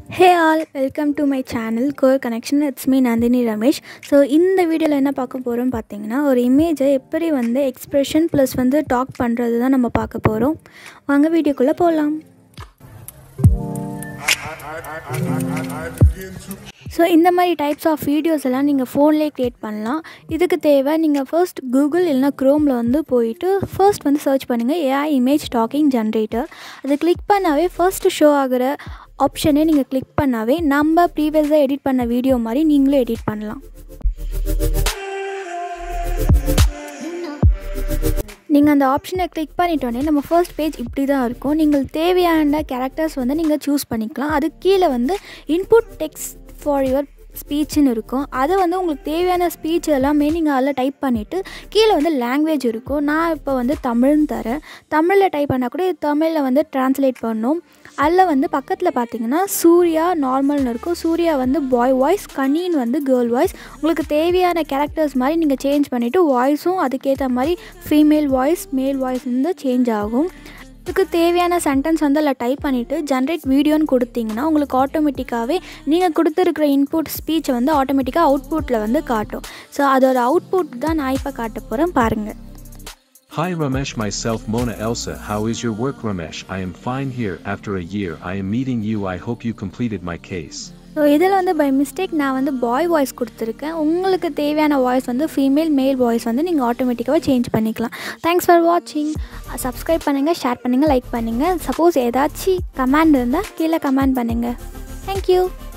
hey all welcome to my channel core connection it's me Nandini Ramesh so இந்த வீடியோவில் என்ன பார்க்க போகிறோம் பார்த்தீங்கன்னா ஒரு இமேஜை எப்படி வந்து எக்ஸ்ப்ரெஷன் ப்ளஸ் வந்து டாக் பண்ணுறது தான் நம்ம பார்க்க போகிறோம் வாங்க வீடியோக்குள்ளே போகலாம் ஸோ இந்த மாதிரி டைப்ஸ் ஆஃப் வீடியோஸ் எல்லாம் நீங்கள் ஃபோன்லேயே க்ரியேட் பண்ணலாம் இதுக்கு தேவை நீங்கள் ஃபர்ஸ்ட் கூகுள் இல்லைனா க்ரோமில் வந்து போயிட்டு ஃபர்ஸ்ட் வந்து சர்ச் பண்ணுங்கள் ஏஐ இமேஜ் டாக்கிங் ஜென்ரேட்டர் அதை கிளிக் பண்ணாவே ஃபர்ஸ்ட் ஷோ ஆகிற ஆப்ஷனே நீங்கள் கிளிக் பண்ணாவே நம்ம ப்ரீவியஸாக எடிட் பண்ண வீடியோ மாதிரி நீங்களும் எடிட் பண்ணலாம் நீங்கள் அந்த ஆப்ஷனை கிளிக் பண்ணிட்டோன்னே நம்ம ஃபர்ஸ்ட் பேஜ் இப்படி தான் இருக்கும் நீங்கள் தேவையான கேரக்டர்ஸ் வந்து நீங்கள் சூஸ் பண்ணிக்கலாம் அது கீழே வந்து இன்புட் டெக்ஸ்ட் ஃபார் யுவர் ஸ்பீச்சுன்னு இருக்கும் அதை வந்து உங்களுக்கு தேவையான ஸ்பீச் எல்லாமே நீங்கள் அதில் டைப் பண்ணிவிட்டு கீழே வந்து லாங்குவேஜ் இருக்கும் நான் இப்போ வந்து தமிழ்னு தரேன் தமிழில் டைப் பண்ணால் கூட இது தமிழில் வந்து ட்ரான்ஸ்லேட் பண்ணும் அதில் வந்து பக்கத்தில் பார்த்தீங்கன்னா சூர்யா நார்மல்னு இருக்கும் சூர்யா வந்து பாய் வாய்ஸ் கனின் வந்து கேர்ள் வாய்ஸ் உங்களுக்கு தேவையான கேரக்டர்ஸ் மாதிரி நீங்கள் சேஞ்ச் பண்ணிவிட்டு வாய்ஸும் அதுக்கேற்ற மாதிரி ஃபீமேல் வாய்ஸ் மேல் வாய்ஸ் வந்து சேஞ்ச் ஆகும் இதுக்கு தேவையான சென்டென்ஸ் வந்து அதில் டைப் பண்ணிவிட்டு ஜென்ரேட் வீடியோன்னு கொடுத்தீங்கன்னா உங்களுக்கு ஆட்டோமேட்டிக்காகவே நீங்கள் கொடுத்துருக்குற இன்புட் ஸ்பீச்சை வந்து ஆட்டோமேட்டிக்காக அவுட்புட்டில் வந்து காட்டும் ஸோ அதோட அவுட்புட் தான் நான் இப்போ காட்ட போகிறேன் பாருங்கள் Hi Ramesh myself Mona Elsa how is your work Ramesh I am fine here after a year I am meeting you I hope you completed my case so இதில் வந்து பை மிஸ்டேக் நான் வந்து பாய் வாய்ஸ் கொடுத்துருக்கேன் உங்களுக்கு தேவையான voice வந்து female மேல் voice வந்து நீங்கள் ஆட்டோமேட்டிக்காக சேஞ்ச் பண்ணிக்கலாம் தேங்க்ஸ் ஃபார் வாட்சிங் சப்ஸ்கிரைப் பண்ணுங்கள் ஷேர் பண்ணுங்கள் லைக் பண்ணுங்கள் சப்போஸ் ஏதாச்சும் கமெண்ட் இருந்தால் கீழே கமெண்ட் பண்ணுங்கள் தேங்க்யூ